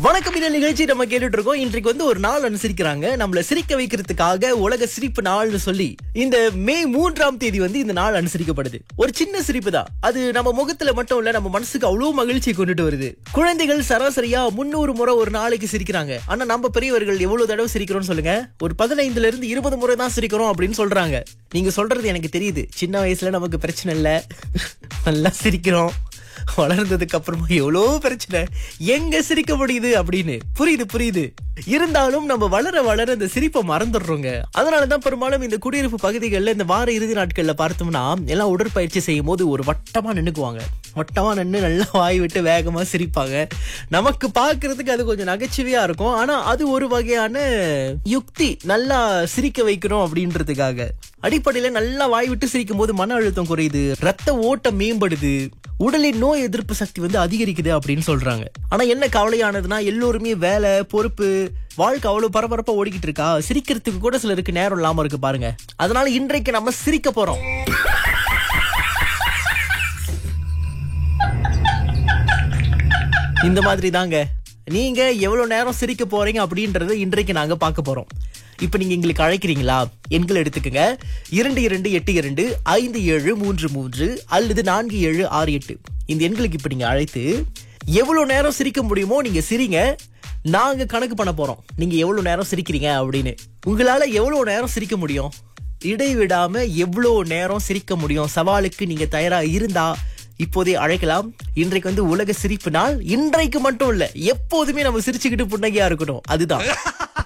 வணக்கம் இந்த நிகழ்ச்சி நம்ம கேட்டுட்டு இருக்கோம் இன்றைக்கு வந்து ஒரு நாள் அனுசரிக்கிறாங்க நம்மள சிரிக்க வைக்கிறதுக்காக உலக சிரிப்பு நாள்னு சொல்லி இந்த மே மூன்றாம் தேதி வந்து இந்த நாள் அனுசரிக்கப்படுது ஒரு சின்ன சிரிப்பு தான் அது நம்ம முகத்துல மட்டும் இல்ல நம்ம மனசுக்கு அவ்வளவு மகிழ்ச்சியை கொண்டுட்டு வருது குழந்தைகள் சராசரியா முன்னூறு முறை ஒரு நாளைக்கு சிரிக்கிறாங்க ஆனா நம்ம பெரியவர்கள் எவ்வளவு தடவை சிரிக்கிறோம் சொல்லுங்க ஒரு பதினைந்துல இருந்து இருபது முறை தான் சிரிக்கிறோம் அப்படின்னு சொல்றாங்க நீங்க சொல்றது எனக்கு தெரியுது சின்ன வயசுல நமக்கு பிரச்சனை இல்ல நல்லா சிரிக்கிறோம் வளர்ந்ததுக்கு அப்புறமா எவ்வளோ பிரச்சனை எங்க சிரிக்க முடியுது அப்படின்னு புரியுது புரியுது இருந்தாலும் நம்ம வளர வளர இந்த சிரிப்பை மறந்துடுறோங்க அதனாலதான் பெரும்பாலும் இந்த குடியிருப்பு பகுதிகளில் இந்த வார இறுதி நாட்கள்ல பார்த்தோம்னா எல்லாம் உடற்பயிற்சி செய்யும் போது ஒரு வட்டமா நின்னுக்குவாங்க வட்டமா நின்று நல்லா வாய் விட்டு வேகமா சிரிப்பாங்க நமக்கு பார்க்கிறதுக்கு அது கொஞ்சம் நகைச்சுவையா இருக்கும் ஆனா அது ஒரு வகையான யுக்தி நல்லா சிரிக்க வைக்கணும் அப்படின்றதுக்காக அடிப்படையில நல்லா வாய் விட்டு சிரிக்கும் போது மன அழுத்தம் குறையுது ரத்த ஓட்டம் மேம்படுது உடலின் நோய் எதிர்ப்பு சக்தி வந்து அதிகரிக்குது அப்படின்னு சொல்றாங்க ஆனா என்ன கவலையானதுன்னா எல்லோருமே வேலை பொறுப்பு வாழ்க்கை அவ்வளவு பரபரப்பா ஓடிக்கிட்டு இருக்கா சிரிக்கிறதுக்கு கூட சிலருக்கு நேரம் இல்லாம இருக்கு பாருங்க அதனால இன்றைக்கு நம்ம சிரிக்க போறோம் இந்த மாதிரி தாங்க நீங்க எவ்வளவு நேரம் சிரிக்க போறீங்க அப்படின்றத இன்றைக்கு நாங்க பார்க்க போறோம் இப்ப நீங்க எங்களுக்கு அழைக்கிறீங்களா எண்கள் எடுத்துக்கங்க இரண்டு இரண்டு எட்டு இரண்டு ஐந்து ஏழு மூன்று மூன்று அல்லது நான்கு ஏழு ஆறு எட்டு இந்த எண்களுக்கு இப்ப நீங்க அழைத்து எவ்வளவு நேரம் சிரிக்க முடியுமோ நீங்க சிரிங்க நாங்க கணக்கு பண்ண போறோம் நீங்க எவ்வளவு நேரம் சிரிக்கிறீங்க அப்படின்னு உங்களால எவ்வளவு நேரம் சிரிக்க முடியும் இடைவிடாம எவ்வளவு நேரம் சிரிக்க முடியும் சவாலுக்கு நீங்க தயாரா இருந்தா இப்போதே அழைக்கலாம் இன்றைக்கு வந்து உலக சிரிப்பு நாள் இன்றைக்கு மட்டும் இல்ல எப்போதுமே நம்ம சிரிச்சுக்கிட்டு புன்னகையா இருக்கணும் அதுதான்